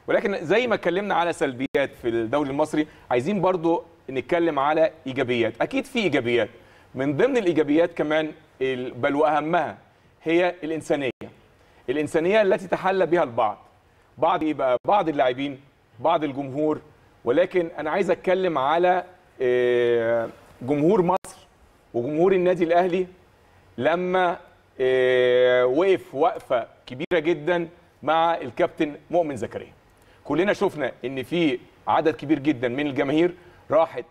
ولكن زي ما اتكلمنا على سلبيات في الدوري المصري عايزين برضو نتكلم على ايجابيات اكيد في ايجابيات من ضمن الايجابيات كمان ال- بل واهمها هي الانسانيه الانسانيه التي تحلى بها البعض بعض يبقى بعض اللاعبين بعض الجمهور ولكن انا عايز اتكلم على آه، جمهور مصر وجمهور النادي الاهلي لما آه، وقف وقفه كبيره جدا مع الكابتن مؤمن زكريا كلنا شفنا ان في عدد كبير جدا من الجماهير راحت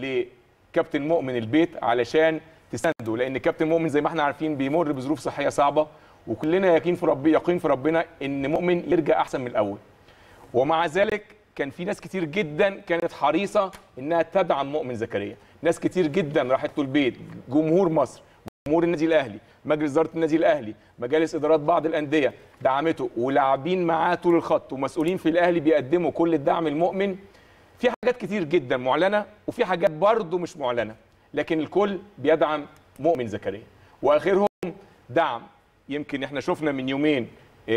لكابتن مؤمن البيت علشان تسانده لان كابتن مؤمن زي ما احنا عارفين بيمر بظروف صحيه صعبه وكلنا يقين في ربي يقين في ربنا ان مؤمن يرجع احسن من الاول ومع ذلك كان في ناس كتير جدا كانت حريصه انها تدعم مؤمن زكريا ناس كتير جدا راحت له البيت جمهور مصر جمهور النادي الاهلي مجلس اداره النادي الاهلي مجالس ادارات بعض الانديه دعمته ولاعبين معاه طول الخط ومسؤولين في الاهلي بيقدموا كل الدعم المؤمن في حاجات كتير جدا معلنه وفي حاجات برضه مش معلنه لكن الكل بيدعم مؤمن زكريا واخرهم دعم يمكن احنا شفنا من يومين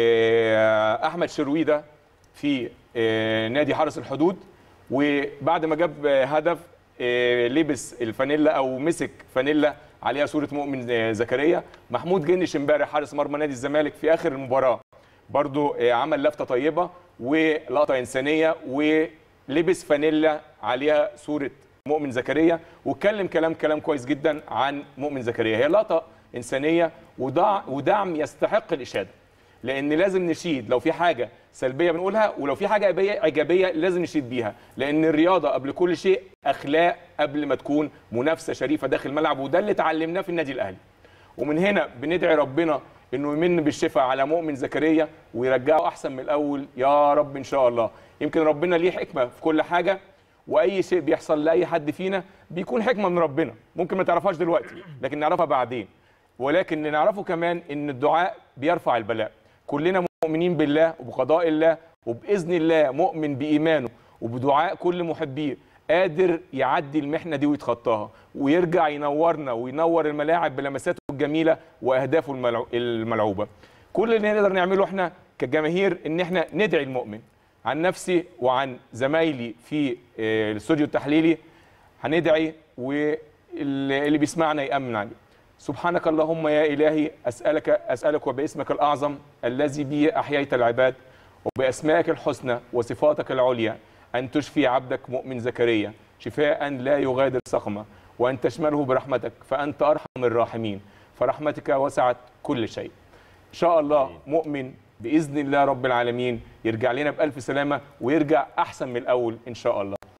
آه، احمد شرويده في آه، نادي حرس الحدود وبعد ما جاب آه، هدف آه، لبس الفانيلا او مسك فانيلا عليها صوره مؤمن آه، زكريا محمود جنش امبارح حارس مرمى نادي الزمالك في اخر المباراه برضو آه، عمل لفته طيبه ولقطه انسانيه ولبس فانيلا عليها صوره مؤمن زكريا واتكلم كلام كلام كويس جدا عن مؤمن زكريا هي لقطه انسانيه ودع ودعم يستحق الاشاده لان لازم نشيد لو في حاجه سلبيه بنقولها ولو في حاجه ايجابيه ايجابيه لازم نشيد بيها لان الرياضه قبل كل شيء اخلاق قبل ما تكون منافسه شريفه داخل الملعب وده اللي اتعلمناه في النادي الاهلي ومن هنا بندعي ربنا انه يمن بالشفاء على مؤمن زكريا ويرجعه احسن من الاول يا رب ان شاء الله يمكن ربنا ليه حكمه في كل حاجه واي شيء بيحصل لاي حد فينا بيكون حكمه من ربنا ممكن ما تعرفهاش دلوقتي لكن نعرفها بعدين ولكن اللي نعرفه كمان ان الدعاء بيرفع البلاء كلنا مؤمنين بالله وبقضاء الله وباذن الله مؤمن بايمانه وبدعاء كل محبيه قادر يعدي المحنه دي ويتخطاها ويرجع ينورنا وينور الملاعب بلمساته الجميله واهدافه الملعو- الملعوبه كل اللي نقدر نعمله احنا كجماهير ان احنا ندعي المؤمن عن نفسي وعن زمايلي في آه، الاستوديو التحليلي هندعي واللي بيسمعنا يامن عليه سبحانك اللهم يا إلهي أسألك أسألك وباسمك الأعظم الذي به أحييت العباد وبأسمائك الحسنى وصفاتك العليا أن تشفي عبدك مؤمن زكريا شفاء لا يغادر سقما وأن تشمله برحمتك فأنت أرحم الراحمين فرحمتك وسعت كل شيء إن شاء الله مؤمن بإذن الله رب العالمين يرجع لنا بألف سلامة ويرجع أحسن من الأول إن شاء الله